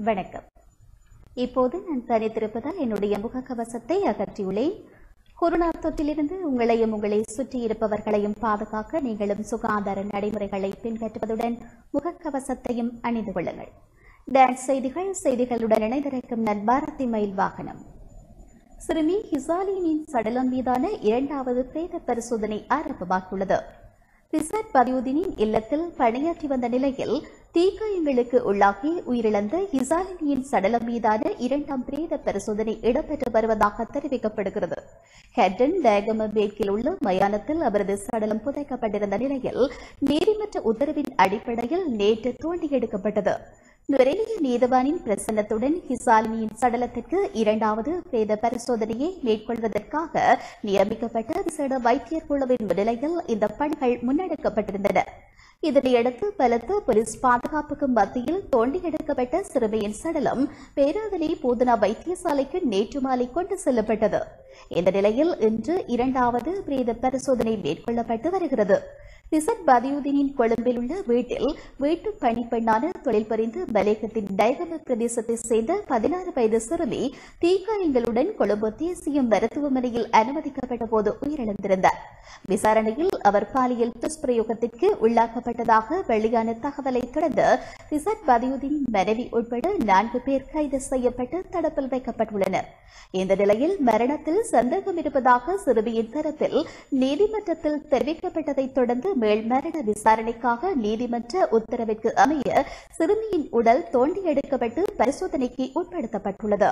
வணக்கம் இப்போது நான் தனித்திருப்பதால் என்னுடைய முகக்கவசத்தை அகற்றியுள்ளேன் கொரோனா தொற்றிலிருந்து உங்களையும் உங்களை சுற்றியிருப்பவர்களையும் பாதுகாக்க நீங்களும் சுகாதார நடைமுறைகளை பின்பற்றுவதுடன் முகக்கவசத்தையும் அணிந்து கொள்ளுங்கள் டான்ஸ் செய்திகள் செய்திகளுடன் இணைந்திருக்கும் நண்பாரதி மயில் வாகனம் சிறுமி ஹிசாலினின் சடலம் மீதான இரண்டாவது பிரேத பரிசோதனை ஆரம்பமாகியுள்ளது ரிசர்ட் பதியுதீனின் இல்லத்தில் பணியாற்றி வந்த நிலையில் தீக்காயங்களுக்கு உள்ளாகி உயிரிழந்த ஹிசாலினியின் சடலம் மீதான இரண்டாம் பிரேத பரிசோதனை இடம்பெற்று வருவதாக தெரிவிக்கப்படுகிறது ஹெட்டன் டேகம பேக்கில் உள்ள மயானத்தில் அவரது சடலம் புதைக்கப்பட்டிருந்த நிலையில் நீதிமன்ற உத்தரவின் அடிப்படையில் நேற்று தோண்டி எடுக்கப்பட்டது நுரேலிய நீதவானின் பிரசன்னத்துடன் ஹிசாலினியின் சடலத்திற்கு இரண்டாவது பிரேத பரிசோதனையை மேற்கொள்வதற்காக நியமிக்கப்பட்ட விசேட வைத்தியர் குழுவின் முன்னிலையில் இந்த பணிகள் முன்னெடுக்கப்பட்டிருந்தன இதனையடுத்து பலத்த போலீஸ் பாதுகாப்புக்கு மத்தியில் தோண்டி எடுக்கப்பட்ட சிறுமியின் சடலம் பேராதனை போதனா வைத்தியசாலைக்கு நேற்று மாலை கொண்டு செல்லப்பட்டது இந்த நிலையில் இன்று இரண்டாவது பிரேத பரிசோதனை மேற்கொள்ளப்பட்டு வருகிறது ரிசட் பதியுதீனின் கொழும்பில் உள்ள வீட்டில் வீட்டு பணிப்பெண்ணான தொழில் புரிந்து மலேகத்தின் டைகம பிரதேசத்தை சேர்ந்த பதினாறு வயது சிறுமி தீக்காயங்களுடன் கொழும்பு தேசிய மருத்துவமனையில் அனுமதிக்கப்பட்ட போது உயிரிழந்திருந்தார் விசாரணையில் அவர் பாலியல் துஷ்பிரயோகத்திற்கு உள்ளாக்கப்பட்டதாக வெளியான தகவலை தொடர்ந்து ரிசட் பதியுதீனின் மனைவி உட்பட நான்கு பேர் கைது செய்யப்பட்டு தடுப்பில் வைக்கப்பட்டுள்ளனர் இந்த நிலையில் மரணத்தில் சந்தேகம் இருப்பதாக சிறுமியின் தரப்பில் நீதிமன்றத்தில் தெரிவிக்கப்பட்டதைத் தொடர்ந்து மேல் மரண விசாரணைக்காக நீதிமன்ற உத்தரவிற்கு அமைய சிறுமியின் உடல் தோண்டி எடுக்கப்பட்டு பரிசோதனைக்கு உட்படுத்தப்பட்டுள்ளது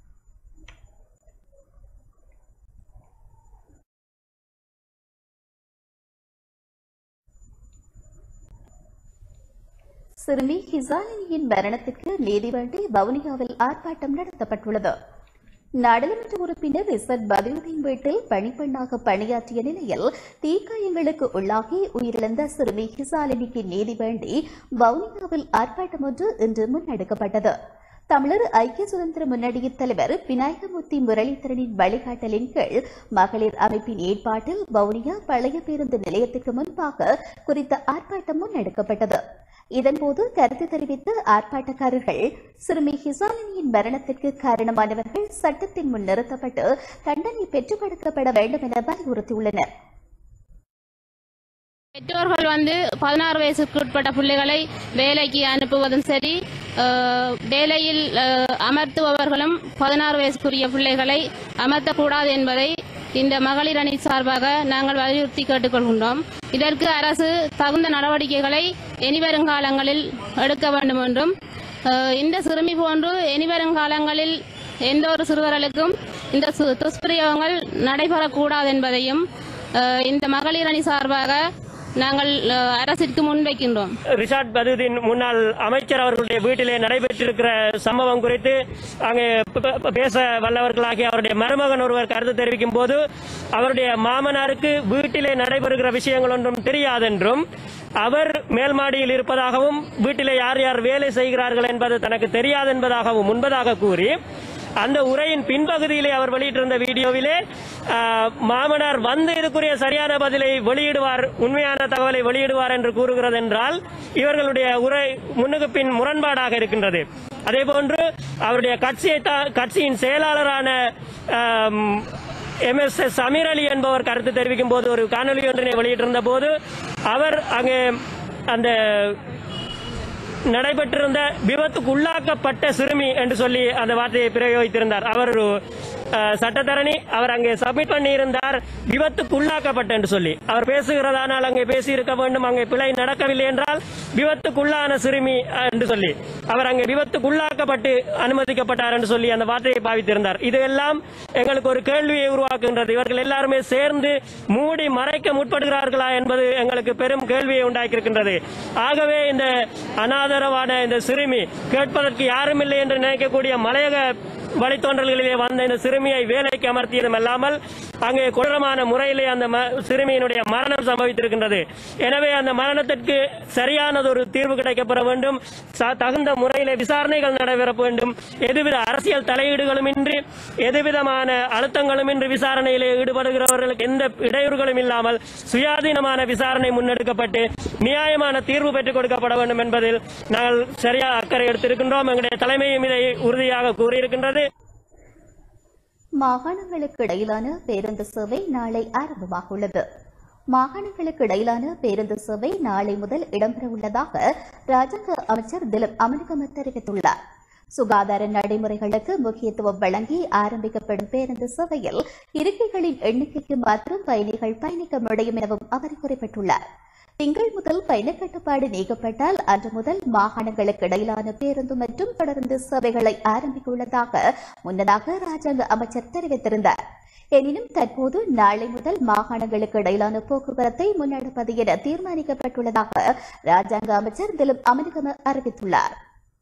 சிறுமி ஹிசாலினியின் மரணத்திற்கு நீதி வேண்டி வவுனியாவில் ஆர்ப்பாட்டம் நடத்தப்பட்டுள்ளது நாடாளுமன்ற உறுப்பினர் ரிசர்ட் பதியுதீன் வீட்டில் பணிப்பெண்ணாக பணியாற்றிய நிலையில் தீக்காயங்களுக்கு உள்ளாகி உயிரிழந்த சிறுமி ஹிசாலினிக்கு நீதி வேண்டி வவுனியாவில் ஆர்ப்பாட்டம் ஒன்று இன்று முன்னெடுக்கப்பட்டது தமிழர் ஐக்கிய சுதந்திர முன்னணியின் தலைவர் விநாயகமூர்த்தி முரளிதரனின் வழிகாட்டலின் கீழ் மகளிர் அமைப்பின் ஏற்பாட்டில் வவுனியா பழைய பேருந்து நிலையத்திற்கு முன்பாக குறித்த ஆர்ப்பாட்டம் முன்னெடுக்கப்பட்டது இதன்போது கருத்து தெரிவித்த ஆர்ப்பாட்டக்காரர்கள் சிறுமி ஹிசாலினியின் மரணத்திற்கு காரணமானவர்கள் சட்டத்தின் முன் நிறுத்தப்பட்டு தண்டனை பெற்றுக் கொடுக்கப்பட வேண்டும் என வலியுறுத்தியுள்ளனர் பெற்றோர்கள் வந்து பதினாறு வயசுக்கு உட்பட்ட பிள்ளைகளை வேலைக்கு அனுப்புவதும் சரி அஹ், வேலையில் அஹ், அமர்த்துபவர்களும் பதினாறு வயசுக்குரிய பிள்ளைகளை அமர்த்தக்கூடாது என்பதை இந்த மகளிர் அணி சார்பாக நாங்கள் வலியுறுத்தி கேட்டுக்கொள்கின்றோம் இதற்கு அரசு தகுந்த நடவடிக்கைகளை இனிவரும் காலங்களில் எடுக்க வேண்டும் என்றும் அஹ், இந்த சிறுமி போன்று இனிவரும் காலங்களில் எந்த ஒரு சிறுவர்களுக்கும் இந்த சு- துஷ்பிரயோகங்கள் நடைபெறக்கூடாது என்பதையும் அஹ், இந்த மகளிர் அணி சார்பாக நாங்கள் அஹ், அரசிற்கு முன்வைக்கின்றோம் ரிஷாட் பதுதீன் முன்னாள் அமைச்சர் அவர்களுடைய வீட்டிலே நடைபெற்றிருக்கிற சம்பவம் குறித்து அங்கே ப- ப- பேச வல்லவர்களாகிய அவருடைய மருமகன் ஒருவர் கருத்து தெரிவிக்கும் போது அவருடைய மாமனாருக்கு வீட்டிலே நடைபெறுகிற விஷயங்கள் ஒன்றும் தெரியாதென்றும் அவர் மேல் மாடியில் இருப்பதாகவும் வீட்டிலே யார் யார் வேலை செய்கிறார்கள் என்பது தனக்கு தெரியாது என்பதாகவும் முன்பதாக கூறி அந்த உரையின் பின்பகுதியிலே அவர் வெளியிட்டிருந்த வீடியோவிலே ஆ, மாமனார் வந்து இதுக்குரிய சரியான பதிலை வெளியிடுவார் உண்மையான தகவலை வெளியிடுவார் என்று கூறுகிறது என்றால் இவர்களுடைய உரை முன்னுக்கு பின் முரண்பாடாக இருக்கின்றது அதே போன்று அவருடைய கட்சியை தா- கட்சியின் செயலாளரான M S S Ameer Ali என்பவர் கருத்து தெரிவிக்கும் போது ஒரு காணொலி ஒன்றினை வெளியிட்டிருந்த போது அவர் அங்கே அந்த நடைபெற்றிருந்த விபத்துக்கு உள்ளாக்கப்பட்ட சிறுமி என்று சொல்லி அந்த வார்த்தையை பிரயோகித்திருந்தார் அவர் ஒரு அஹ், சட்டத்தரணி அவர் அங்கே சப்மிட் பண்ணியிருந்தார் விபத்துக்கு உள்ளாக்கப்பட்ட என்று சொல்லி அவர் பேசுகிறதானால் அங்கே பேசியிருக்க வேண்டும் அங்கே பிழை நடக்கவில்லை என்றால் விபத்துக்குள்ளான சிறுமி அஹ், என்று சொல்லி அவர் அங்கே விபத்துக்கு உள்ளாக்கப்பட்டு அனுமதிக்கப்பட்டார் என்று சொல்லி அந்த வார்த்தையை பாவித்திருந்தார் இதெல்லாம் எங்களுக்கு ஒரு கேள்வியை உருவாக்குகின்றது இவர்கள் எல்லாருமே சேர்ந்து மூடி மறைக்க முற்படுகிறார்களா என்பது எங்களுக்கு பெரும் கேள்வியை உண்டாக்கியிருக்கின்றது ஆகவே இந்த அனாதரவான இந்த சிறுமி கேட்பதற்கு யாரும் இல்லை என்று நினைக்கக்கூடிய மலையக வழித்தோன்றல்களிலே வந்த இந்த சிறுமியை வேலைக்கு அமர்த்தியதும் அல்லாமல் அங்கே கொடூரமான முறையிலே அந்த ம- சிறுமியினுடைய மரணம் சம்பவித்திருக்கின்றது எனவே அந்த மரணத்திற்கு சரியானதொரு தீர்வு கிடைக்கப்பெற வேண்டும் ச- தகுந்த முறையிலே விசாரணைகள் நடைபெற வேண்டும் எதுவித அரசியல் தலையீடுகளும் இன்றி எதுவிதமான அழுத்தங்களும் இன்றி விசாரணையிலே ஈடுபடுகிறவர்களுக்கு எந்த இடையூறுகளும் இல்லாமல் சுயாதீனமான விசாரணை முன்னெடுக்கப்பட்டு நியாயமான தீர்வு பெற்றுக் கொடுக்கப்பட வேண்டும் என்பதில் நாங்கள் சரியாக அக்கறை எடுத்திருக்கின்றோம் எங்களுடைய தலைமையும் இதை உறுதியாக கூறியிருக்கின்றது மாகாணங்களுக்கு இடையிலான பேருந்து சேவை நாளை ஆரம்பமாக உள்ளது மாகாணங்களுக்கு இடையிலான பேருந்து சேவை நாளை முதல் இடம்பெற உள்ளதாக ராஜாங்க அமைச்சர் திலீப் அமனுகம தெரிவித்துள்ளார் சுகாதார நடைமுறைகளுக்கு முக்கியத்துவம் வழங்கி ஆரம்பிக்கப்படும் பேருந்து சேவையில் இருக்கைகளின் எண்ணிக்கைக்கு மாத்திரம் பயணிகள் பயணிக்க முடியும் எனவும் அவர் குறிப்பிட்டுள்ளார் திங்கள் முதல் பயண கட்டுப்பாடு நீக்கப்பட்டால் அன்று முதல் மாகாணங்களுக்கு இடையிலான பேருந்து மற்றும் தொடர்ந்து சேவைகளை ஆரம்பிக்க உள்ளதாக முன்னதாக ராஜாங்க அமைச்சர் தெரிவித்திருந்தார் எனினும் தற்போது நாளை முதல் மாகாணங்களுக்கு இடையிலான போக்குவரத்தை முன்னெடுப்பது என தீர்மானிக்கப்பட்டுள்ளதாக ராஜாங்க அமைச்சர் திலீப் அமனுகம அறிவித்துள்ளார்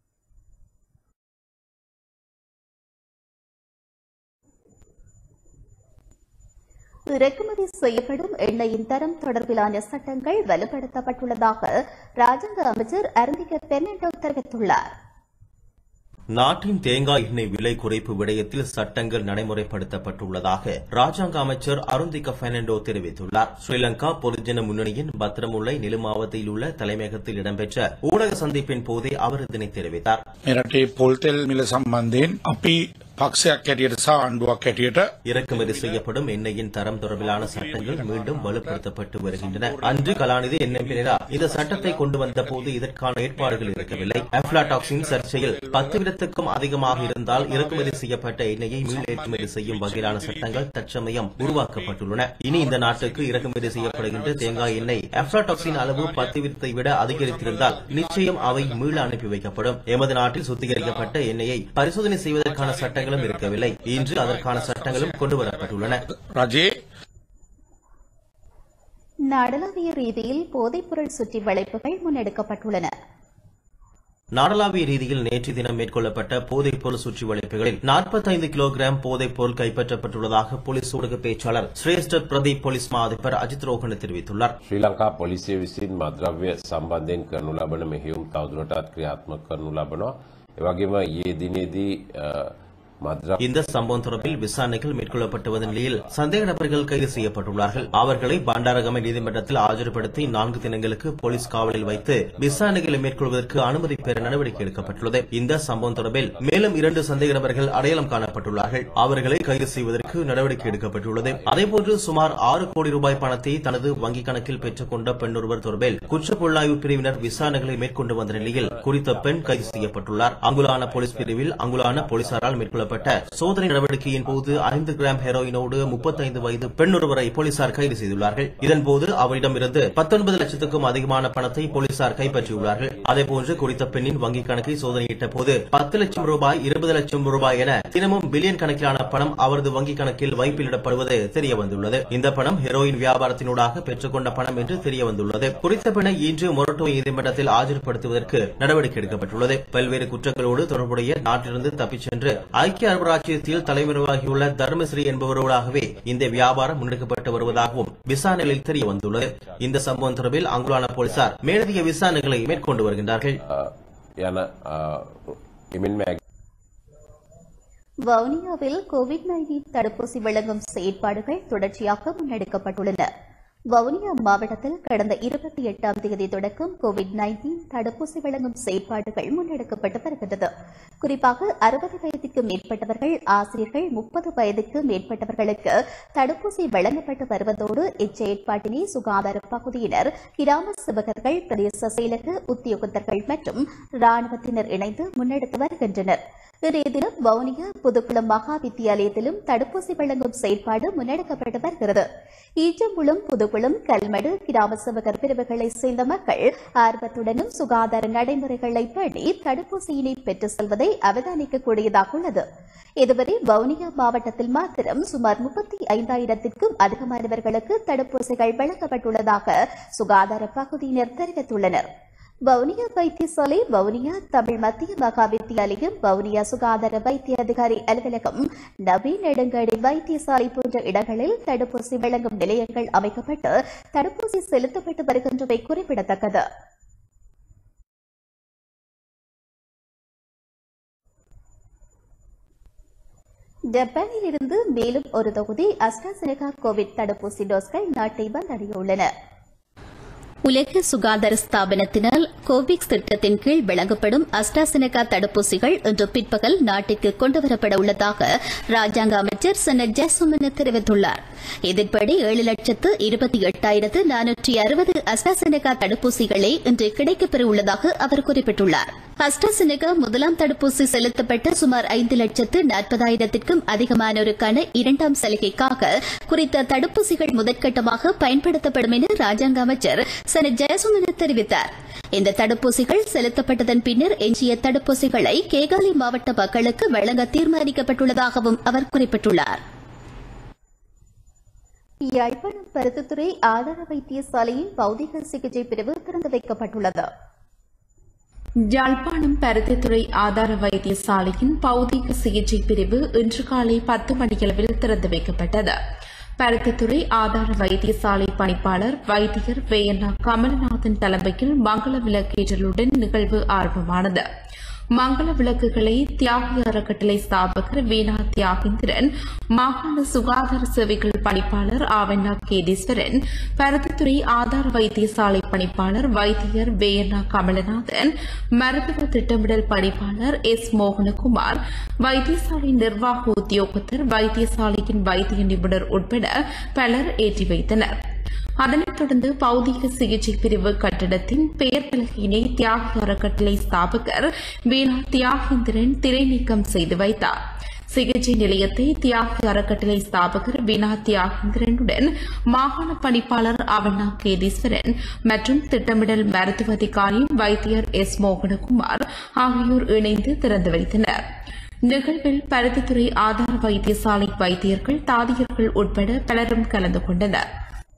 இறக்குமதி செய்யப்படும் எண்ணெயின் தரம் தொடர்பிலான சட்டங்கள் வலுப்படுத்தப்பட்டுள்ளதாக ராஜாங்க அமைச்சர் அருந்திக பெர்னாண்டோ தெரிவித்துள்ளார் நாட்டின் தேங்காய் எண்ணெய் விலை குறைப்பு விடயத்தில் சட்டங்கள் நடைமுறைப்படுத்தப்பட்டுள்ளதாக ராஜாங்க அமைச்சர் அருந்திக பெர்னாண்டோ தெரிவித்துள்ளார் ஸ்ரீலங்கா பொதுஜன முன்னணியின் பத்திரமுல்லை நிலு மாவட்டத்தில் உள்ள தலைமையகத்தில் இடம்பெற்ற ஊடக சந்திப்பின் போதே அவர் இதனை தெரிவித்தார் මේ රටේ පොල්තෙල් මිල සම්බන්ධයෙන් අපි පක්ෂයක් හැටියට සහ ආණ්ඩුවක් හැටියට இறக்குமதி செய்யப்படும் எண்ணெயின் தரம் தொடர்பிலான சட்டங்கள் மீண்டும் வலுப்படுத்தப்பட்டு வருகின்றன அன்று கலாநிதி என்எம் பினரா இந்த சட்டத்தை கொண்டு வந்த போது இதற்கான ஏற்பாடுகள் இருக்கவில்லை அப்லாடாக்சின் சர்ச்சையில் பத்து விதத்துக்கும் அதிகமாக இருந்தால் இறக்குமதி செய்யப்பட்ட எண்ணெயை மீள் ஏற்றுமதி செய்யும் வகையிலான சட்டங்கள் தற்சமயம் உருவாக்கப்பட்டுள்ளன இனி இந்த நாட்டுக்கு இறக்குமதி செய்யப்படுகின்ற தேங்காய் எண்ணெய் அப்லாடாக்சின் அளவு பத்து விதத்தை விட அதிகரித்திருந்தால் நிச்சயம் அவை மீள அனுப்பி வைக்கப்படும் எமது நாட்டில் சுத்திகரிக்கப்பட்ட எண்ணெயை பரிசோதனை செய்வதற்கான சட்டங்களும் இருக்கவில்லை இன்று அதற்கான சட்டங்களும் கொண்டுவரப்பட்டுள்ளன රජයේ நாடளாவிய ரீதியில் போதைப்பொருள் சுற்றி வளைப்புகள் முன்னெடுக்கப்பட்டுள்ளன நாடளாவிய ரீதியில் நேற்று தினம் மேற்கொள்ளப்பட்ட போதைப் பொருள் சுற்றி வளைப்புகளில் 45 கிலோகிராம் போதைப் பொருள் கைப்பற்றப்பட்டுள்ளதாக போலீஸ் ஊடக பேச்சாளர் சிரேஷ்ட பிரதீப் போலீஸ் மா அதிபர் அஜித் ரோஹன் தெரிவித்துள்ளார் ශ්‍රී ලංකා පොලිසිය විසින් මද්‍රව්‍ය සම්බන්ධයෙන් කරනු ලබන මෙහෙයුම් තවදුරටත් ක්‍රියාත්මක කරනු ලබනවා. එවගේම ඊයේ දිනේදී අ, මද්‍රව්‍ය இந்த சம்பவம் தொடர்பில் விசாரணைகள் மேற்கொள்ளப்பட்டு வந்த நிலையில் சந்தேக நபர்கள் கைது செய்யப்பட்டுள்ளார்கள் அவர்களை பண்டாரகம நீதிமன்றத்தில் ஆஜர்படுத்தி நான்கு தினங்களுக்கு போலீஸ் காவலில் வைத்து விசாரணைகளை மேற்கொள்வதற்கு அனுமதி பெற நடவடிக்கை எடுக்கப்பட்டுள்ளது இந்த சம்பவம் தொடர்பில் மேலும் இரண்டு சந்தேக நபர்கள் அடையாளம் காணப்பட்டுள்ளார்கள் அவர்களை கைது செய்வதற்கு நடவடிக்கை எடுக்கப்பட்டுள்ளது அதேபோன்று சுமார் ஆறு கோடி ரூபாய் பணத்தை தனது வங்கிக் கணக்கில் பெற்றுக் கொண்ட பெண்ணொருவர் தொடர்பில் குற்றப்புலனாய்வு பிரிவினர் விசாரணைகளை மேற்கொண்டு வந்த நிலையில் குறித்த பெண் கைது செய்யப்பட்டுள்ளார் அங்குலான போலீஸ் பிரிவில் அங்குலான போலீசாரால் மேற்கொள்ளப்பட்ட சோதனை நடவடிக்கையின் போது ஐந்து கிராம் ஹெரோயினோடு முப்பத்தைந்து வயது பெண்ணொருவரை போலீசார் கைது செய்துள்ளார்கள் இதன்போது அவரிடமிருந்து பத்தொன்பது லட்சத்துக்கும் அதிகமான பணத்தை போலீசார் கைப்பற்றியுள்ளார்கள் அதேபோன்று குறித்த பெண்ணின் வங்கிக் கணக்கை சோதனையிட்ட போது பத்து லட்சம் ரூபாய் இருபது லட்சம் ரூபாய் என தினமும் பில்லியன் கணக்கிலான பணம் அவரது வங்கிக் கணக்கில் வைப்பிலிடப்படுவது தெரிய வந்துள்ளது இந்த பணம் ஹெரோயின் வியாபாரத்தினூடாக பெற்றுக்கொண்ட பணம் என்று தெரிய வந்துள்ளது குறித்த பெண்ணை இன்று மொரட்டோ நீதிமன்றத்தில் ஆஜர்படுத்துவதற்கு நடவடிக்கை எடுக்கப்பட்டுள்ளது பல்வேறு குற்றங்களோடு தொடர்புடைய நாட்டிலிருந்து தப்பிச் சென்று ஐக்கிய அரபு ராஜ்யத்தில் தலைமறைவாகியுள்ள தர்மஸ்ரீ என்பவரோடாகவே இந்த வியாபாரம் முன்னெடுக்கப்பட்டு வருவதாகவும் விசாரணைகளில் தெரிய வந்துள்ளது இந்த சம்பவம் தொடர்பில் அங்குலான போலீசார் மேலதிக விசாரணைகளை மேற்கொண்டு வருகின்றார்கள் අ, යන අ, එමෙන්ම ඇ- வவுனியாவில் கோவிட் நைன்டீன் தடுப்பூசி வழங்கும் செயற்பாடுகள் தொடர்ச்சியாக முன்னெடுக்கப்பட்டுள்ளன வவுனியா மாவட்டத்தில் கடந்த இருபத்தி எட்டாம் தேதி தொடக்கம் கோவிட் நைன்டீன் தடுப்பூசி வழங்கும் செயற்பாடுகள் முன்னெடுக்கப்பட்டு வருகிறது குறிப்பாக அறுபது வயதுக்கு மேற்பட்டவர்கள் ஆசிரியர்கள் முப்பது வயதுக்கு மேற்பட்டவர்களுக்கு தடுப்பூசி வழங்கப்பட்டு வருவதோடு இச்செயற்பாட்டினை சுகாதார பகுதியினர் கிராம சேவகர்கள் பிரதேச செயலக உத்தியோகத்தர்கள் மற்றும் ராணுவத்தினர் இணைந்து முன்னெடுத்து வருகின்றனர் இன்றைய தினம் வவுனியா புதுக்குளம் மகா வித்தியாலயத்திலும் தடுப்பூசி வழங்கும் செயற்பாடு முன்னெடுக்கப்பட்டு வருகிறது ஈச்சம்புளம் புதுக்குளம் கல்மடு கிராம சேவகர் பிரிவுகளைச் சேர்ந்த மக்கள் ஆர்வத்துடனும் சுகாதார நடைமுறைகளை பேணி தடுப்பூசியினை பெற்று செல்வதை அவதானிக்கக்கூடியதாக உள்ளது இதுவரை வவுனியா மாவட்டத்தில் மாத்திரம் சுமார் முப்பத்தி ஐந்தாயிரத்திற்கும் அதிகமானவர்களுக்கு தடுப்பூசிகள் வழங்கப்பட்டுள்ளதாக சுகாதார பகுதியினர் தெரிவித்துள்ளனர் வவுனியா வைத்தியசாலை வவுனியா தமிழ் மத்திய மகா வித்தியாலயம் வவுனியா சுகாதார வைத்திய அதிகாரி அலுவலகம் நவீன் நெடுங்காடி வைத்தியசாலை போன்ற இடங்களில் தடுப்பூசி வழங்கும் நிலையங்கள் அமைக்கப்பட்டு தடுப்பூசி செலுத்தப்பட்டு வருகின்றமை குறிப்பிடத்தக்கது ஜப்பானில் இருந்து மேலும் ஒரு தொகுதி அஸ்ட்ராசெனகா கோவிட் தடுப்பூசி டோஸ்கள் நாட்டை வந்தடையுள்ளன உலக சுகாதார ஸ்தாபனத்தினால் கோவிக்ஸ் திட்டத்தின் கீழ் வழங்கப்படும் அஸ்ட்ராசெனகா தடுப்பூசிகள் இன்று பிற்பகல் நாட்டிற்கு கொண்டுவரப்பட உள்ளதாக ராஜாங்க அமைச்சர் சனத் ஜெயசுமன தெரிவித்துள்ளார் இதன்படி ஏழு லட்சத்து இருபத்தி எட்டாயிரத்து நானூற்றி அறுபது அஸ்ட்ராசெனகா தடுப்பூசிகளே இன்று கிடைக்கப்பெற உள்ளதாக அவர் குறிப்பிட்டுள்ளார் அஸ்ட்ராசெனகா முதலாம் தடுப்பூசி செலுத்தப்பட்ட சுமார் ஐந்து லட்சத்து நாற்பதாயிரத்திற்கும் அதிகமானோருக்கான இரண்டாம் சலுகைக்காக குறித்த தடுப்பூசிகள் முதற்கட்டமாக பயன்படுத்தப்படும் என ராஜாங்க அமைச்சர் சனத் ஜெயசுமன தெரிவித்தார் இந்த தடுப்பூசிகள் செலுத்தப்பட்டதன் பின்னர் எஞ்சிய தடுப்பூசிகளை கேகாலி மாவட்ட மக்களுக்கு வழங்க தீர்மானிக்கப்பட்டுள்ளதாகவும் அவர் குறிப்பிட்டுள்ளார் யாழ்ப்பாணம் பருத்தித்துறை ஆதார வைத்தியசாலையின் பௌதிக சிகிச்சை பிரிவு திறந்து வைக்கப்பட்டுள்ளது யாழ்ப்பாணம் பருத்தித்துறை ஆதார வைத்தியசாலையின் பௌதிக சிகிச்சை பிரிவு இன்று காலை பத்து மணியளவில் திறந்து வைக்கப்பட்டது பருத்தித்துறை ஆதார வைத்தியசாலை பணிப்பாளர் வைத்தியர் வேயண்ணா கமல்நாதன் தலைமையில் மங்கள விளக்கேற்றலுடன் நிகழ்வு ஆரம்பமானது மங்கள விளக்குகளை தியாகி அறக்கட்டளை ஸ்தாபகர் வீணா தியாகேந்திரன் மாகாண சுகாதார சேவைகள் பணிப்பாளர் ஆவண்ணா கேதீஸ்வரன் பருத்தித்துறை ஆதார வைத்தியசாலை பணிப்பாளர் வைத்தியர் வேயண்ணா கமலநாதன் மருத்துவ திட்டமிடல் பணிப்பாளர் எஸ் மோகனகுமார் வைத்தியசாலை நிர்வாக உத்தியோகத்தர் வைத்தியசாலையின் வைத்திய நிபுணர் உட்பட பலர் ஏற்றி வைத்தனர் அதனைத் தொடர்ந்து பௌதிக சிகிச்சை பிரிவு கட்டடத்தின் பெயர் பலகையினை தியாகி அறக்கட்டளை ஸ்தாபகர் வீணா தியாகேந்திரன் திரைநீக்கம் செய்து வைத்தார் சிகிச்சை நிலையத்தை தியாகி அறக்கட்டளை ஸ்தாபகர் வீணா தியாகேந்திரனுடன் மாகாண பணிப்பாளர் அவண்ணா கேதீஸ்வரன் மற்றும் திட்டமிடல் மருத்துவ அதிகாரி வைத்தியர் எஸ் மோகனகுமார் ஆகியோர் இணைந்து திறந்து வைத்தனர் நிகழ்வில் பருத்தித்துறை ஆதார வைத்தியசாலை வைத்தியர்கள் தாதியர்கள் உட்பட பலரும் கலந்து கொண்டனர்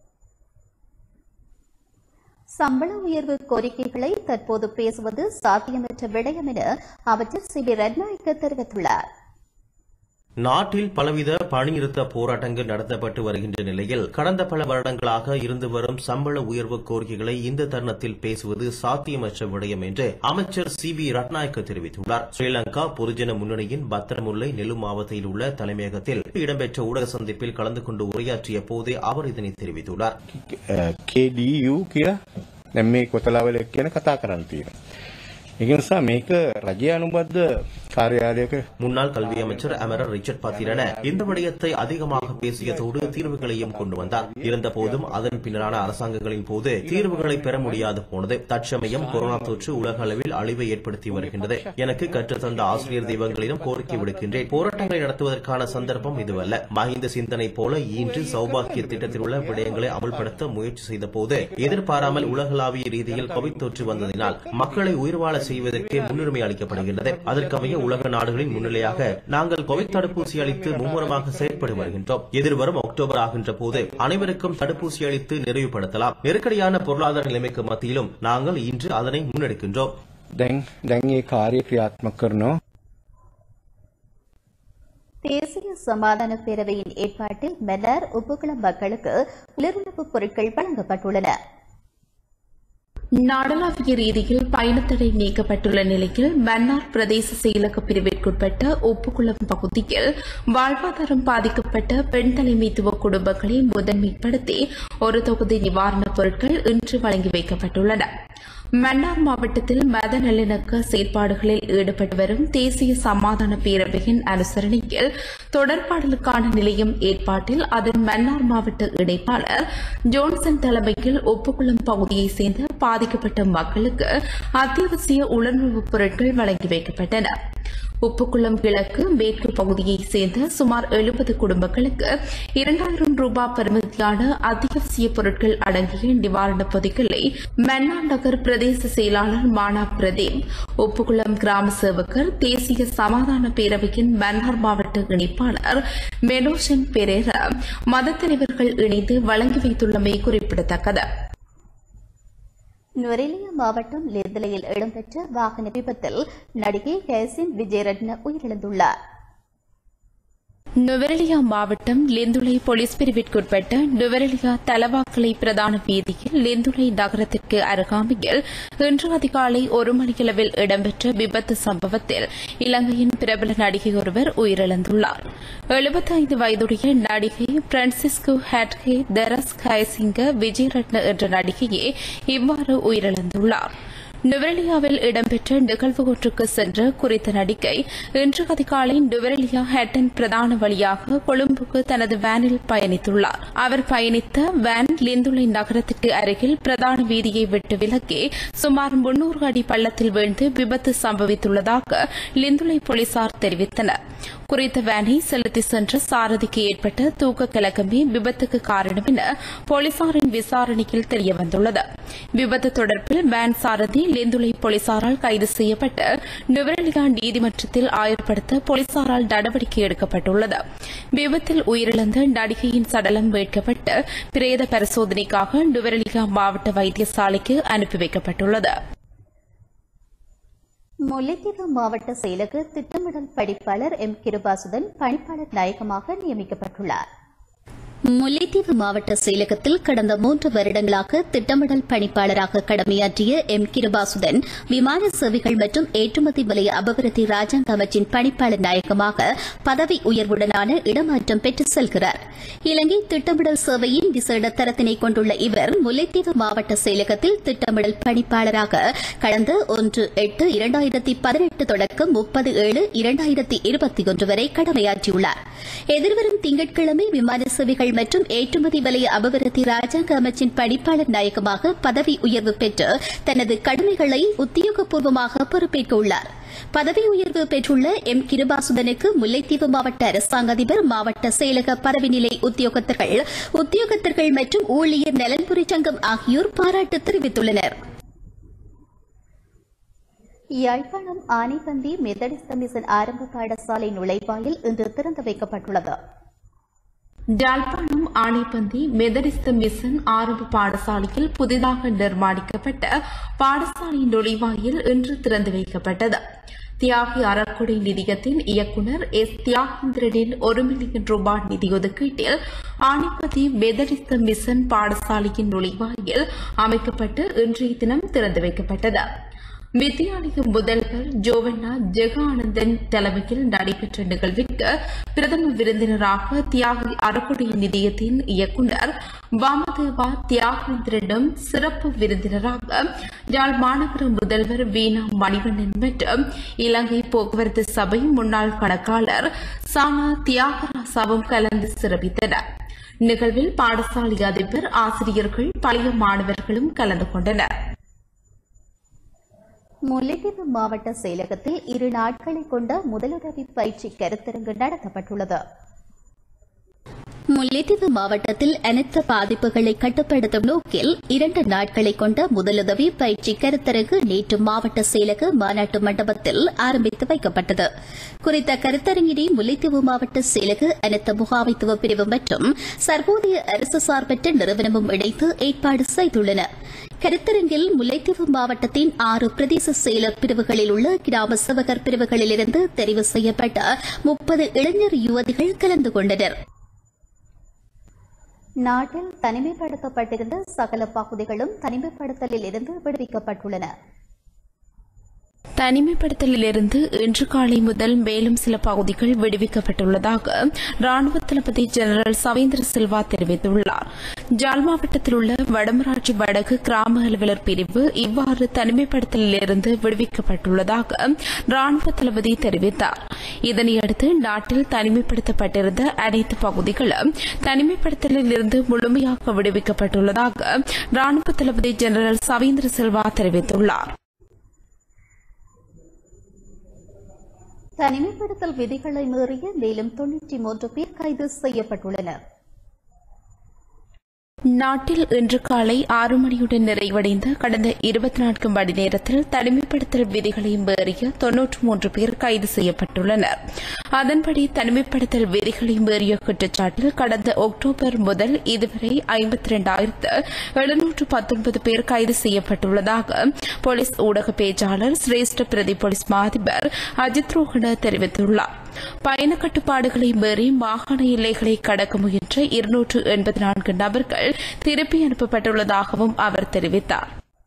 சம்பள உயர்வு கோரிக்கைகளை தற்போது பேசுவது சாத்தியமற்ற விடயம் என அமைச்சர் சி பி ரட்நாயக்க தெரிவித்துள்ளார் நாட்டில் பலவித பணிநிறுத்த போராட்டங்கள் நடத்தப்பட்டு வருகின்ற நிலையில் கடந்த பல வருடங்களாக இருந்து வரும் சம்பள உயர்வு கோரிக்கைகளை இந்த தருணத்தில் பேசுவது சாத்தியமற்ற விடயம் என்று அமைச்சர் சி வி ரட்நாயக்க தெரிவித்துள்ளார் ஸ்ரீலங்கா பொதுஜன முன்னணியின் பத்திரமுல்லை நெல்லு மாவட்டத்தில் உள்ள தலைமையகத்தில் இடம்பெற்ற ஊடக சந்திப்பில் கலந்து கொண்டு உரையாற்றிய போதே அவர் இதனை தெரிவித்துள்ளார் KDU කියලා දැන් මේ කොතලාවල කියන කතා කරන්න තියෙනවා. ඒක නිසා මේක රජය අනුබද්ධ කාර්යාලයක முன்னாள் கல்வி அமைச்சர் அமரர் ரிச்சர்ட் பத்திரன இந்த விடயத்தை அதிகமாக பேசியதோடு தீர்வுகளையும் கொண்டு வந்தார் இருந்தபோதும் அதன் பின்னரான அரசாங்கங்களின் போது தீர்வுகளை பெற முடியாது போனது தற்சமயம் கொரோனா தொற்று உலக அளவில் அழிவை ஏற்படுத்தி வருகின்றது எனக்கு கற்றுத்தந்த ஆசிரியர் தெய்வங்களிடம் கோரிக்கை விடுக்கின்றேன் போராட்டங்களை நடத்துவதற்கான சந்தர்ப்பம் இதுவல்ல மஹிந்த சிந்தனை போல ஈன்று சௌபாக்கிய திட்டத்தில் உள்ள விடயங்களை அமல்படுத்த முயற்சி செய்த போது எதிர்பாராமல் உலகளாவிய ரீதியில் கோவிட் தொற்று வந்ததினால் மக்களை உயிர் வாழ செய்வதற்கே முன்னுரிமை அளிக்கப்படுகின்றது அதற்கமைய உலக நாடுகளின் முன்னிலையாக நாங்கள் கோவிட் தடுப்பூசி அளித்து மும்முரமாக செயற்பட்டு வருகின்றோம் எதிர்வரும் அக்டோபர் ஆகின்ற போது அனைவருக்கும் தடுப்பூசி அளித்து நிறைவுபடுத்தலாம் நெருக்கடியான பொருளாதார நிலைமைக்கு மத்தியிலும் நாங்கள் இன்று அதனை முன்னெடுக்கின்றோம் දැන් දැන් ඒ කාර්ය ක්‍රියාත්මක කරනවා. தேசிய சமாதான பேரவையின் ஏற்பாட்டில் மென்னார் உப்புக்குளம் மக்களுக்கு குளிர்வுணவுப் பொருட்கள் வழங்கப்பட்டுள்ளன நாடளாவிய ரீதியில் பயணத்தடை நீக்கப்பட்டுள்ள நிலையில் மன்னார் பிரதேச செயலக பிரிவிற்குட்பட்ட ஒப்புக்குளம் பகுதியில் வாழ்வாதாரம் பாதிக்கப்பட்ட பெண் தலைமைத்துவ குடும்பங்களை முதன்மைப்படுத்தி ஒரு தொகுதி நிவாரணப் பொருட்கள் இன்று வழங்கி வைக்கப்பட்டுள்ளன மன்னார் மாவட்டத்தில் மத நல்லிணக்க செயற்பாடுகளில் ஈடுபட்டு வரும் தேசிய சமாதான பேரவையின் அனுசரணையில் தொடர்பாடலுக்கான நிலையம் ஏற்பாட்டில் அதன் மன்னார் மாவட்ட இணைப்பாளர் ஜோன்சன் தலைமையில் ஒப்புக்குளம் பகுதியைச் சேர்ந்த பாதிக்கப்பட்ட மக்களுக்கு அத்தியாவசிய உணர்வுப் பொருட்கள் வழங்கி வைக்கப்பட்டன உப்புக்குளம் கிழக்கு மேற்கு பகுதியைச் சேர்ந்த சுமார் எழுபது குடும்பங்களுக்கு இரண்டாயிரம் ரூபாய் பெறுமதியான அத்தியாவசிய பொருட்கள் அடங்கிய நிவாரணப் பொதிகளை மன்னார் நகர் பிரதேச செயலாளர் மானா பிரதீப் உப்புக்குளம் கிராம சேவகர் தேசிய சமாதான பேரவையின் மன்னார் மாவட்ட இணைப்பாளர் மெனோஷன் பெரேரா மத தலைவர்கள் இணைந்து வழங்கி வைத்துள்ளமை குறிப்பிடத்தக்கது நுவரெலியா மாவட்டம் லேர்தலையில் இடம்பெற்ற வாகன விபத்தில் நடிகை கேசின் விஜயரட்ன உயிரிழந்துள்ளார் நுவரெலியா மாவட்டம் லிந்துலை போலீஸ் பிரிவிற்குட்பட்ட நுவரெலியா தலவாக்கலை பிரதான வீதியில் லிந்துலை நகரத்திற்கு அருகாமையில் இன்று அதிகாலை ஒரு மணியளவில் இடம்பெற்ற விபத்து சம்பவத்தில் இலங்கையின் பிரபல நடிகை ஒருவர் உயிரிழந்துள்ளார் எழுபத்தைந்து வயதுடைய நடிகை பிரான்சிஸ்கோ ஹேட்கே தெரஸ் ஹயசிங்க விஜயரட்ன என்ற நடிகையே இவ்வாறு உயிரிழந்துள்ளார் நுவரெலியாவில் இடம்பெற்ற நிகழ்வு ஒன்றுக்கு சென்ற குறித்த நடிகை இன்று அதிகாலை நுவரெலியா ஹேட்டன் பிரதான வழியாக கொழும்புக்கு தனது வேனில் பயணித்துள்ளார் அவர் பயணித்த வேன் லிந்துலை நகரத்திற்கு அருகில் பிரதான வீதியை விட்டு விலக்கி சுமார் முன்னூறு அடி பள்ளத்தில் வீழ்ந்து விபத்து சம்பவித்துள்ளதாக லிந்துலை போலீசார் தெரிவித்தனர் குறித்த வேனை செலுத்தி சென்ற சாரதிக்கு ஏற்பட்ட தூக்க கலக்கமே விபத்துக்கு காரணம் என போலீசாரின் விசாரணையில் தெரியவந்துள்ளது விபத்து தொடர்பில் வேன் சாரதி லிந்துலை போலீசாரால் கைது செய்யப்பட்டு நுவரெலியா நீதிமன்றத்தில் ஆயர்படுத்த போலீசாரால் நடவடிக்கை எடுக்கப்பட்டுள்ளது விபத்தில் உயிரிழந்த நடிகையின் சடலம் மீட்கப்பட்டு பிரேத பரிசோதனைக்காக நுவரெலியா மாவட்ட வைத்தியசாலைக்கு அனுப்பி வைக்கப்பட்டுள்ளது முல்லைத்தீவு மாவட்ட செயலக திட்டமிடல் படிப்பாளர் எம் கிருபாசுதன் பணிப்பாளர் நாயகமாக நியமிக்கப்பட்டுள்ளார் முல்லைத்தீவு மாவட்ட செயலகத்தில் கடந்த மூன்று வருடங்களாக திட்டமிடல் பணிப்பாளராக கடமையாற்றிய எம் கிருபாசுதன் விமான சேவைகள் மற்றும் ஏற்றுமதி வலய அபிவிருத்தி ராஜாங்க அமைச்சின் பணிப்பாளர் நாயகமாக பதவி உயர்வுடனான இடமாற்றம் பெற்று செல்கிறார் இலங்கை திட்டமிடல் சேவையின் விசேட தரத்தினை கொண்டுள்ள இவர் முல்லைத்தீவு மாவட்ட செயலகத்தில் திட்டமிடல் பணிப்பாளராக கடந்த ஒன்று எட்டு இரண்டாயிரத்தி பதினெட்டு தொடக்கம் முப்பது ஏழு இரண்டாயிரத்தி இருபத்தி ஒன்று வரை கடமையாற்றியுள்ளார் எதிர்வரும் திங்கட்கிழமை விமான சேவைகள் மற்றும் ஏற்றுமதி வலய அபிவிருத்தி ராஜாங்க அமைச்சின் பணிப்பாளர் நாயகமாக பதவி உயர்வு பெற்று தனது கடமைகளை உத்தியோகபூர்வமாக பொறுப்பேற்க உள்ளார் பதவி உயர்வு பெற்றுள்ள எம் கிருபாசுதனுக்கு முல்லைத்தீவு மாவட்ட அரசாங்க அதிபர் மாவட்ட செயலக பதவி நிலை உத்தியோகத்தர்கள் உத்தியோகத்தர்கள் மற்றும் ஊழியர் நலன்புரி சங்கம் ஆகியோர் பாராட்டு தெரிவித்துள்ளனர் யாழ்ப்பாணம் ஆனைப்பந்தி மெதடிஸ்த மிஷன் ஆரம்ப பாடசாலை நுழைவாயில் இன்று திறந்து வைக்கப்பட்டுள்ளது யாழ்ப்பாணம் ஆணைப்பந்தி மெதடிஸ்த மிஷன் ஆரம்ப பாடசாலையில் புதிதாக நிர்மாணிக்கப்பட்ட பாடசாலை நுழைவாயில் இன்று திறந்து வைக்கப்பட்டது தியாகி அறக்குடை நிதியத்தின் இயக்குநர் எஸ் தியாகேந்திரனின் ஒரு மில்லியன் ரூபாய் நிதி ஒதுக்கீட்டில் ஆணைப்பதி மெதடிஸ்த மிஷன் பாடசாலையின் நுழைவாயில் அமைக்கப்பட்டு இன்றைய தினம் திறந்து வைக்கப்பட்டது வித்தியாலய முதல்வர் ஜோவண்ணா ஜெகானந்தன் தலைமையில் நடைபெற்ற நிகழ்விற்கு பிரதம விருந்தினராக தியாகி அறக்குடை நிதியத்தின் இயக்குநர் வாமதேவா தியாகேந்திரனும் சிறப்பு விருந்தினராக யாழ் மாநகர முதல்வர் வீணா மணிவண்ணன் மற்றும் இலங்கை போக்குவரத்து சபை முன்னாள் கணக்காளர் சானா தியாகராசாவும் கலந்து சிறப்பித்தனர் நிகழ்வில் பாடசாலை அதிபர் ஆசிரியர்கள் பழைய மாணவர்களும் கலந்து கொண்டனர் முல்லைத்தீவு மாவட்ட செயலகத்தில் இரு நாட்களை கொண்ட முதலுதவி பயிற்சி கருத்தரங்கு நடத்தப்பட்டுள்ளது முல்லைத்தீவு மாவட்டத்தில் அனைத்து பாதிப்புகளை கட்டுப்படுத்தும் நோக்கில் இரண்டு நாட்களை கொண்ட முதலுதவி பயிற்சி கருத்தரங்கு நேற்று மாவட்ட செயலக மாநாட்டு மண்டபத்தில் ஆரம்பித்து வைக்கப்பட்டது குறித்த கருத்தரங்கினை முல்லைத்தீவு மாவட்ட செயலக அனைத்து முகாமைத்துவ பிரிவு மற்றும் சர்வோதய அரசு சார்பற்ற நிறுவனமும் இணைத்து ஏற்பாடு செய்துள்ளன கருத்தரங்கில் முல்லைத்தீவு மாவட்டத்தின் ஆறு பிரதேச செயலர் பிரிவுகளில் உள்ள கிராம சேவகர் பிரிவுகளிலிருந்து தெரிவு செய்யப்பட்ட முப்பது இளைஞர் யுவதிகள் கலந்து கொண்டனர் நாட்டில் தனிமைப்படுத்தப்பட்டிருந்த சகல பகுதிகளும் தனிமைப்படுத்தலில் இருந்து விடுவிக்கப்பட்டுள்ளன தனிமைப்படுத்தலிலிருந்து இன்று காலை முதல் மேலும் சில பகுதிகள் விடுவிக்கப்பட்டுள்ளதாக ராணுவ தளபதி ஜெனரல் சவேந்திர சில்வா தெரிவித்துள்ளார் ஜாழ் மாவட்டத்தில் உள்ள வடமராட்சி வடக்கு கிராம அலுவலர் பிரிவு இவ்வாறு தனிமைப்படுத்தலிலிருந்து விடுவிக்கப்பட்டுள்ளதாக ராணுவ தளபதி தெரிவித்தார் இதனையடுத்து நாட்டில் தனிமைப்படுத்தப்பட்டிருந்த அனைத்து பகுதிகளும் தனிமைப்படுத்தலில் இருந்து முழுமையாக விடுவிக்கப்பட்டுள்ளதாக ராணுவ தளபதி ஜெனரல் சவேந்திர சில்வா தெரிவித்துள்ளார் தனிமைப்படுத்தல் விதிகளை மீறிய மேலும் தொன்னூற்றி மூன்று பேர் கைது செய்யப்பட்டுள்ளனர் நாட்டில் இன்று காலை ஆறு மணியுடன் நிறைவடைந்த கடந்த இருபத்தி நான்கு மணி நேரத்தில் தனிமைப்படுத்தல் விதிகளை மீறிய தொன்னூற்று மூன்று பேர் கைது செய்யப்பட்டுள்ளனர் அதன்படி தனிமைப்படுத்தல் விதிகளை மீறிய குற்றச்சாட்டில் கடந்த அக்டோபர் முதல் இதுவரை ஐம்பத்தி இரண்டாயிரத்து எழுநூற்று பத்தொன்பது பேர் கைது செய்யப்பட்டுள்ளதாக போலீஸ் ஊடக பேச்சாளர் சிரேஷ்ட பிரதி போலீஸ் மாதிபர் அஜித் ரோஹன தெரிவித்துள்ளார் பயண கட்டுப்பாடுகளை மீறி மாகாண எல்லைகளை கடக்க முயன்ற இருநூற்று எண்பத்தி நான்கு நபர்கள் திருப்பி அனுப்பப்பட்டுள்ளதாகவும் அவர் தெரிவித்தார்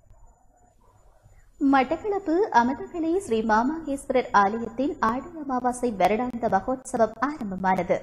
மட்டக்களப்பு அமதகளி ஸ்ரீ மாமாங்கேஸ்வரர் ஆலயத்தின் ஆடி அமாவாசை வருடாந்த மகோத்சவம் ஆரம்பமானது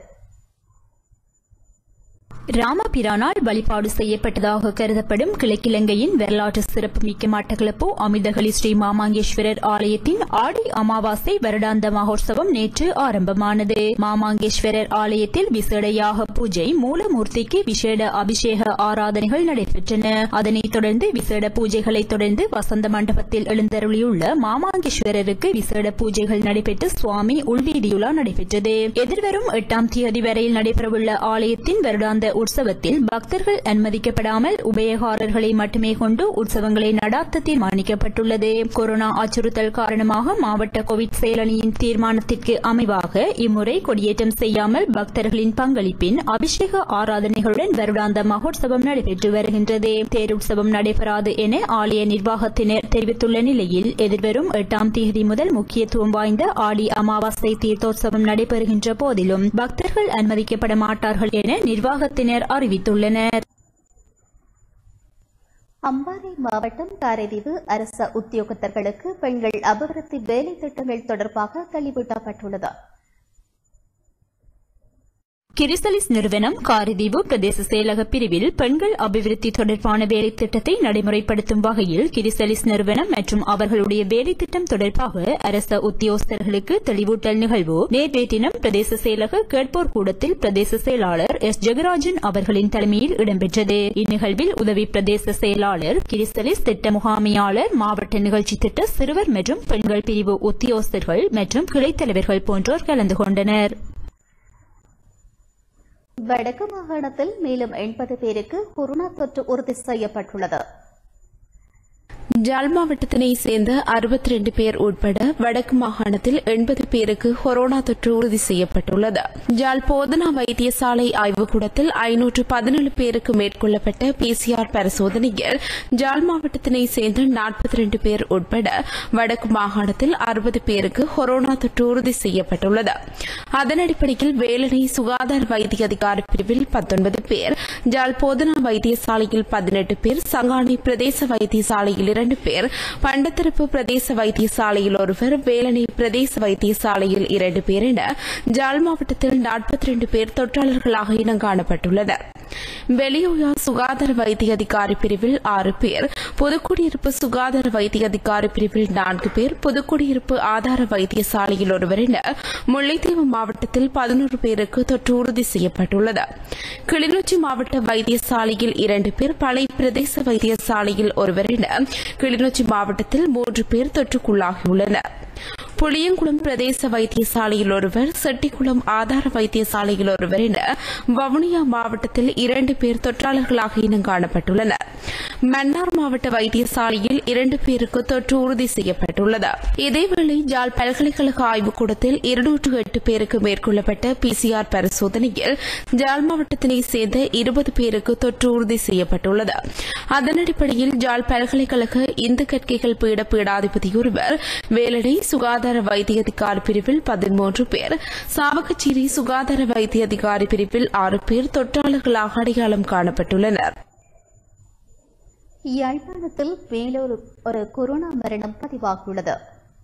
ராமபிரானால் வழிபாடு செய்யப்பட்டதாக கருதப்படும் கிழக்கிழங்கையின் வரலாற்று சிறப்புமிக்க மட்டக்களப்பு அமிர்தகளி ஸ்ரீ மாமாங்கேஸ்வரர் ஆலயத்தின் ஆடி அமாவாசை வருடாந்த மகோற்சவம் நேற்று ஆரம்பமானது மாமாங்கேஸ்வரர் ஆலயத்தில் விசேட யாக பூஜை மூலமூர்த்திக்கு விசேட அபிஷேக ஆராதனைகள் நடைபெற்றன அதனைத் தொடர்ந்து விசேட பூஜைகளைத் தொடர்ந்து வசந்த மண்டபத்தில் எழுந்தருளியுள்ள மாமாங்கேஸ்வரருக்கு விசேட பூஜைகள் நடைபெற்று சுவாமி உள்வீதியுலா நடைபெற்றது எதிர்வரும் எட்டாம் தேதி வரையில் நடைபெறவுள்ள ஆலயத்தின் வருடாந்த உற்சவத்தில் பக்தர்கள் அனுமதிக்கப்படாமல் உபயகாரர்களை மட்டுமே கொண்டு உற்சவங்களை நடாத்த தீர்மானிக்கப்பட்டுள்ளது கொரோனா அச்சுறுத்தல் காரணமாக மாவட்ட கோவிட் செயலணியின் தீர்மானத்திற்கு அமைவாக இம்முறை கொடியேற்றம் செய்யாமல் பக்தர்களின் பங்களிப்பின் அபிஷேக ஆராதனைகளுடன் வருடாந்த மகோற்சவம் நடைபெற்று வருகின்றது தேருற்சவம் நடைபெறாது என ஆலய நிர்வாகத்தினர் தெரிவித்துள்ள நிலையில் எதிர்வரும் எட்டாம் தேதி முதல் முக்கியத்துவம் வாய்ந்த ஆடி அமாவாசை தீர்த்தோற்சவம் நடைபெறுகின்ற போதிலும் பக்தர்கள் அனுமதிக்கப்பட மாட்டார்கள் என நிர்வாகத்தினர் அறிவித்துள்ளனர் அம்பாறை மாவட்டம் காரைதீவு அரச உத்தியோகத்தர்களுக்கு பெண்கள் அபிவிருத்தி வேலை திட்டங்கள் தொடர்பாக தள்ளிவிடப்பட்டுள்ளது கிரிசலிஸ் நிறுவனம் காரிதீவு பிரதேச செயலக பிரிவில் பெண்கள் அபிவிருத்தி தொடர்பான வேலை திட்டத்தை நடைமுறைப்படுத்தும் வகையில் கிரிசலிஸ் நிறுவனம் மற்றும் அவர்களுடைய வேலை திட்டம் தொடர்பாக அரச உத்தியோகஸ்தர்களுக்கு தெளிவூட்டல் நிகழ்வு நேற்றைய தினம் பிரதேச செயலக கேட்போர் கூடத்தில் பிரதேச செயலாளர் எஸ் ஜெகராஜன் அவர்களின் தலைமையில் இடம்பெற்றது இந்நிகழ்வில் உதவி பிரதேச செயலாளர் கிரிசலிஸ் திட்ட முகாமையாளர் மாவட்ட நிகழ்ச்சி திட்ட சிறுவர் மற்றும் பெண்கள் பிரிவு உத்தியோகஸ்தர்கள் மற்றும் கிளைத் தலைவர்கள் போன்றோர் கலந்து கொண்டனர் வடக்கு மாகாணத்தில் மேலும் எண்பது பேருக்கு கொரோனா தொற்று உறுதி செய்யப்பட்டுள்ளது ஜாழ் மாவட்டத்தினை சேர்ந்த அறுபத்தி ரெண்டு பேர் உட்பட வடக்கு மாகாணத்தில் எண்பது பேருக்கு கொரோனா தொற்று உறுதி செய்யப்பட்டுள்ளது ஜாழ் போதனா வைத்தியசாலை ஆய்வுக்கூடத்தில் ஐநூற்று பதினேழு பேருக்கு மேற்கொள்ளப்பட்ட பிசிஆர் பரிசோதனையில் ஜாழ் மாவட்டத்தினை சேர்ந்த நாற்பத்தி ரெண்டு பேர் உட்பட வடக்கு மாகாணத்தில் அறுபது பேருக்கு கொரோனா தொற்று உறுதி செய்யப்பட்டுள்ளது அதன் அடிப்படையில் வேலனை சுகாதார வைத்திய அதிகாரி பிரிவில் பத்தொன்பது பேர் ஜாழ் போதனா வைத்தியசாலையில் பதினெட்டு பேர் சங்கானை பிரதேச வைத்தியசாலையில் இரண்டு பேர் பண்டத்திருப்பு பிரதேச வைத்தியசாலையில் ஒருவர் வேலனை பிரதேச வைத்தியசாலையில் இரண்டு பேர் என ஜாழ் மாவட்டத்தில் நாற்பத்தி ரெண்டு பேர் தொற்றாளர்களாக இனம் காணப்பட்டுள்ளனர் வெளியோயா சுகாதார வைத்திய அதிகாரி பிரிவில் ஆறு பேர் பொதுக்குடியிருப்பு சுகாதார வைத்திய அதிகாரி பிரிவில் நான்கு பேர் பொதுக்குடியிருப்பு ஆதார வைத்தியசாலையில் ஒருவர் என முல்லைத்தீவு மாவட்டத்தில் பதினோரு பேருக்கு தொற்று உறுதி செய்யப்பட்டுள்ளது கிளிநொச்சி மாவட்ட வைத்தியசாலையில் இரண்டு பேர் பழைய பிரதேச வைத்தியசாலையில் ஒருவர் என கிளிநொச்சி மாவட்டத்தில் மூன்று பேர் தொற்றுக்குள்ளாகியுள்ளனர் புளியங்குளம் பிரதேச வைத்தியசாலையில் ஒருவர் செட்டிக்குளம் ஆதார வைத்தியசாலையில் ஒருவர் என வவுனியா மாவட்டத்தில் இரண்டு பேர் தொற்றாளர்களாக இனம் காணப்பட்டுள்ளனர் மன்னார் மாவட்ட வைத்தியசாலையில் இரண்டு பேருக்கு தொற்று உறுதி செய்யப்பட்டுள்ளது இதேவேளை ஜாழ் பல்கலைக்கழக ஆய்வுக்கூடத்தில் இருநூற்று எட்டு பேருக்கு மேற்கொள்ளப்பட்ட பிசிஆர் பரிசோதனையில் ஜாழ் மாவட்டத்தினை சேர்ந்த இருபது பேருக்கு தொற்று உறுதி செய்யப்பட்டுள்ளது அதன் அடிப்படையில் ஜாழ் பல்கலைக்கழக இந்து கற்கைகள் பீட பீடாதிபதி ஒருவர் வேலனை சுகாதார வைத்திய அதிகாரி பிரிவில் பதிமூன்று பேர் சாவகச்சேரி சுகாதார வைத்திய அதிகாரி பிரிவில் ஆறு பேர் தொற்றாளர்களாக அடையாளம் காணப்பட்டுள்ளனர் யாழ்ப்பாணத்தில் மேலொரு ஒரு கொரோனா மரணம் பதிவாகியுள்ளது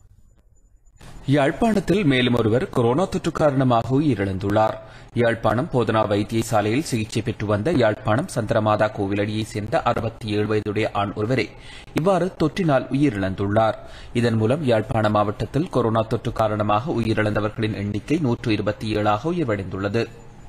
யாழ்ப்பாணத்தில் மேலும் ஒருவர் கொரோனா தொற்று காரணமாக உயிரிழந்துள்ளார் யாழ்ப்பாணம் போதனா வைத்தியசாலையில் சிகிச்சை பெற்று வந்த யாழ்ப்பாணம் சந்திரமாதா கோவிலடியைச் சேர்ந்த அறுபத்தி ஏழு வயதுடைய ஆண் ஒருவரே இவ்வாறு தொற்றினால் உயிரிழந்துள்ளார் இதன் மூலம் யாழ்ப்பாண மாவட்டத்தில் கொரோனா தொற்று காரணமாக உயிரிழந்தவர்களின் எண்ணிக்கை நூற்று இருபத்தி ஏழாக உயர்வடைந்துள்ளது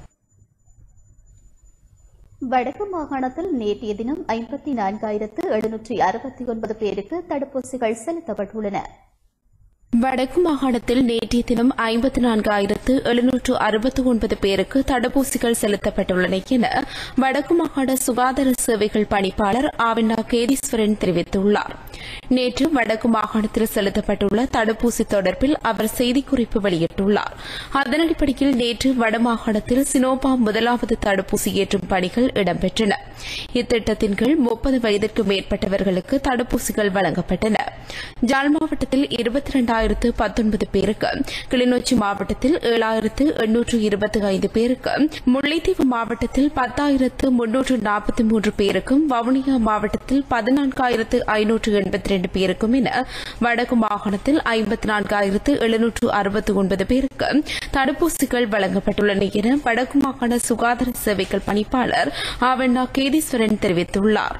வடக்கு மாகாணத்தில் நேற்றைய தினம் ஐம்பத்தி நான்காயிரத்து எழுநூற்றி அறுபத்தி ஒன்பது பேருக்கு தடுப்பூசிகள் செலுத்தப்பட்டுள்ளன வடக்கு மாகாணத்தில் நேற்றைய தினம் ஐம்பத்தி நான்காயிரத்து எழுநூற்று அறுபத்தி ஒன்பது பேருக்கு தடுப்பூசிகள் செலுத்தப்பட்டுள்ளன என வடக்கு மாகாண சுகாதார சேவைகள் பணிப்பாளர் ஆவினா கேதீஸ்வரன் தெரிவித்துள்ளார் நேற்று வடக்கு மாகாணத்தில் செலுத்தப்பட்டுள்ள தடுப்பூசி தொடர்பில் அவர் செய்திக்குறிப்பு வெளியிட்டுள்ளார் அதன் அடிப்படையில் நேற்று வடமாகாணத்தில் சினோபாம் முதலாவது தடுப்பூசி ஏற்றும் பணிகள் இடம்பெற்றன இத்திட்டத்தின் கீழ் முப்பது வயதிற்கு மேற்பட்டவர்களுக்கு தடுப்பூசிகள் வழங்கப்பட்டன ஜாழ் மாவட்டத்தில் இருபத்தி இரண்டாயிரத்து பத்தொன்பது பேருக்கு கிளிநொச்சி மாவட்டத்தில் ஏழாயிரத்து எண்ணூற்று இருபத்தி ஐந்து பேருக்கு முல்லைத்தீவு மாவட்டத்தில் பத்தாயிரத்து முன்னூற்று நாற்பத்தி மூன்று பேருக்கும் வவுனியா மாவட்டத்தில் பதினான்காயிரத்து ஐநூற்று எண்பத்தி இரண்டு பேருக்கும் என வடக்கு மாகாணத்தில் ஐம்பத்தி நான்காயிரத்து எழுநூற்று அறுபத்தி ஒன்பது பேருக்கு தடுப்பூசிகள் வழங்கப்பட்டுள்ளன என வடக்கு மாகாண சுகாதார சேவைகள் பணிப்பாளர் ஆவண்ணா கேதீஸ்வரன் தெரிவித்துள்ளார்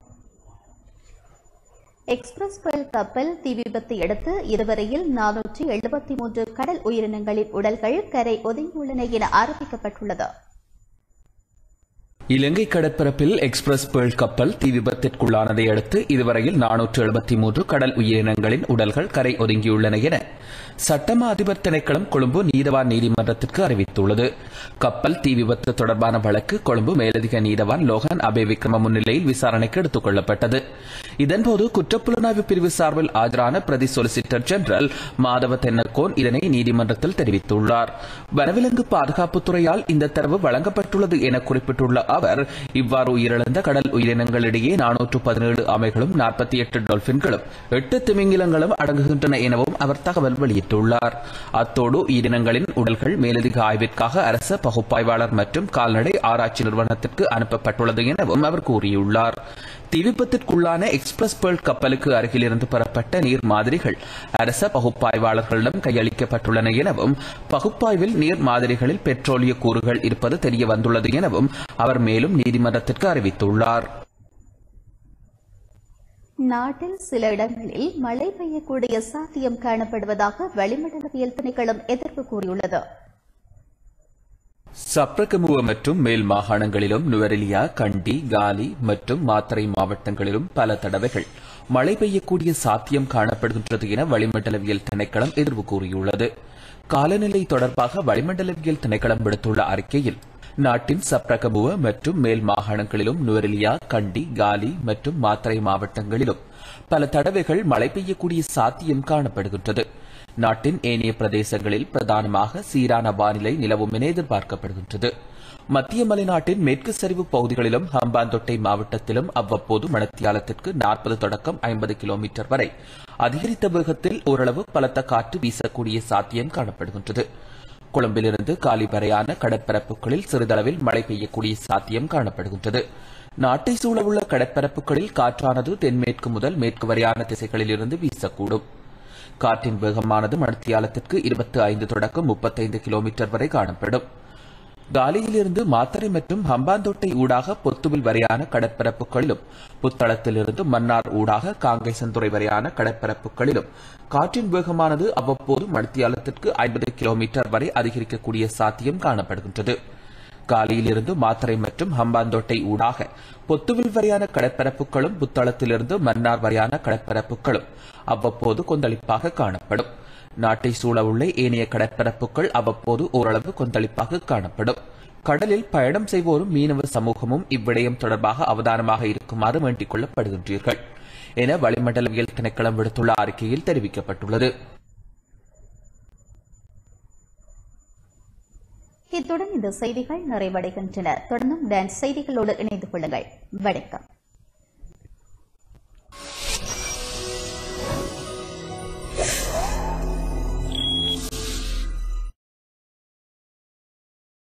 எக்ஸ்பிரஸ் ரயில் கப்பல் தீ விபத்தை அடுத்து இதுவரையில் நானூற்றி எழுபத்தி மூன்று கடல் உயிரினங்களின் உடல்கள் கரை ஒதுங்கியுள்ளன என அறிவிக்கப்பட்டுள்ளது இலங்கை கடற்பரப்பில் எக்ஸ்பிரஸ் பேர்ல் கப்பல் தீ விபத்திற்குள்ளானதை அடுத்து இதுவரையில் நானூற்று எழுபத்தி மூன்று கடல் உயிரினங்களின் உடல்கள் கரை ஒதுங்கியுள்ளன என சட்டமா அதிபர் திணைக்களம் கொழும்பு நீதவான் நீதிமன்றத்திற்கு அறிவித்துள்ளது கப்பல் தீ விபத்து தொடர்பான வழக்கு கொழும்பு மேலதிக நீதவான் லோகன் அபே விக்ரம முன்னிலையில் விசாரணைக்கு எடுத்துக் கொள்ளப்பட்டது இதன்போது குற்றப்புலனாய்வு பிரிவு சார்பில் ஆஜரான பிரதி சொலிசிட்டர் ஜெனரல் மாதவ தென்னக்கோன் இதனை நீதிமன்றத்தில் தெரிவித்துள்ளார் வனவிலங்கு பாதுகாப்புத்துறையால் இந்த தரவு வழங்கப்பட்டுள்ளது என குறிப்பிட்டுள்ள அவர் இவ்வாறு உயிரிழந்த கடல் உயிரினங்களிடையே நானூற்று பதினேழு ஆமைகளும் நாற்பத்தி எட்டு டால்பின்களும் எட்டு திமிங்கிலங்களும் அடங்குகின்றன எனவும் அவர் தகவல் வெளியிட்டுள்ளார் அத்தோடு உயிரினங்களின் உடல்கள் மேலதிக ஆய்விற்காக அரச பகுப்பாய்வாளர் மற்றும் கால்நடை ஆராய்ச்சி நிறுவனத்திற்கு அனுப்பப்பட்டுள்ளது எனவும் அவர் கூறியுள்ளார் தீ விபத்திற்குள்ளான எக்ஸ்பிரஸ் பேர்ல் கப்பலுக்கு அருகிலிருந்து பெறப்பட்ட நீர் மாதிரிகள் அரச பகுப்பாய்வாளர்களிடம் கையளிக்கப்பட்டுள்ளன எனவும் பகுப்பாய்வில் நீர் மாதிரிகளில் பெட்ரோலிய கூறுகள் இருப்பது தெரிய வந்துள்ளது எனவும் அவர் மேலும் நீதிமன்றத்திற்கு அறிவித்துள்ளார் நாட்டில் சில இடங்களில் மழை பெய்யக்கூடிய சாத்தியம் காணப்படுவதாக வளிமண்டலவியல் திணைக்களம் எதிர்ப்பு கூறியுள்ளது சப்ரகமுவ மற்றும் மேல் மாகாணங்களிலும் நுவரெலியா கண்டி காலி மற்றும் மாத்தறை மாவட்டங்களிலும் பல தடவைகள் மழை பெய்யக்கூடிய சாத்தியம் காணப்படுகின்றது என வளிமண்டலவியல் திணைக்களம் எதிர்வு கூறியுள்ளது காலநிலை தொடர்பாக வளிமண்டலவியல் திணைக்களம் விடுத்துள்ள அறிக்கையில் நாட்டின் சப்ரகமுவ மற்றும் மேல் மாகாணங்களிலும் நுவரெலியா கண்டி காலி மற்றும் மாத்தறை மாவட்டங்களிலும் பல தடவைகள் மழை பெய்யக்கூடிய சாத்தியம் காணப்படுகின்றது நாட்டின் ஏனைய பிரதேசங்களில் பிரதானமாக சீரான வானிலை நிலவும் என எதிர்பார்க்கப்படுகின்றது மத்திய மலைநாட்டின் மேற்கு சரிவு பகுதிகளிலும் ஹம்பாந்தோட்டை மாவட்டத்திலும் அவ்வப்போது மணத்தியாலத்திற்கு நாற்பது தொடக்கம் ஐம்பது கிலோமீட்டர் வரை அதிகரித்த வேகத்தில் ஓரளவு பலத்த காற்று வீசக்கூடிய சாத்தியம் காணப்படுகின்றது கொழும்பிலிருந்து காலி வரையான கடற்பரப்புகளில் சிறிதளவில் மழை பெய்யக்கூடிய சாத்தியம் காணப்படுகின்றது நாட்டை சூழவுள்ள கடற்பரப்புகளில் காற்றானது தென்மேற்கு முதல் மேற்கு வரையான திசைகளிலிருந்து வீசக்கூடும் காற்றின் வேகமானது மணித்தியாலத்திற்கு இருபத்தி ஐந்து தொடக்கம் முப்பத்தைந்து கிலோமீட்டர் வரை காணப்படும் காலியிலிருந்து மாத்தறை மற்றும் ஹம்பாந்தோட்டை ஊடாக பொத்துவில் வரையான கடற்பரப்புகளிலும் புத்தளத்திலிருந்து மன்னார் ஊடாக காங்கேசன்துறை வரையான கடற்பரப்புகளிலும் காற்றின் வேகமானது அவ்வப்போது மணித்தியாலத்திற்கு ஐம்பது கிலோமீட்டர் வரை அதிகரிக்கக்கூடிய சாத்தியம் காணப்படுகின்றது காலியிலிருந்து மாத்தறை மற்றும் ஹம்பாந்தோட்டை ஊடாக பொத்துவில் வரையான கடற்பரப்புகளும் புத்தளத்திலிருந்து மன்னார் வரையான கடற்பரப்புகளும் அவ்வப்போது கொந்தளிப்பாக காணப்படும் நாட்டை சூழவுள்ள ஏனைய கடற்பரப்புகள் அவ்வப்போது ஓரளவு கொந்தளிப்பாக காணப்படும் கடலில் பயணம் செய்வோரும் மீனவ சமூகமும் இவ்விடயம் தொடர்பாக அவதானமாக இருக்குமாறு வேண்டிக் கொள்ளப்படுகின்றீர்கள் என வளிமண்டலவியல் திணைக்களம் விடுத்துள்ள அறிக்கையில் தெரிவிக்கப்பட்டுள்ளது இத்துடன் இந்த செய்திகள் நிறைவடைகின்றன தொடர்ந்தும் டான்ஸ் செய்திகளோடு இணைந்து கொள்ளுங்கள் வணக்கம்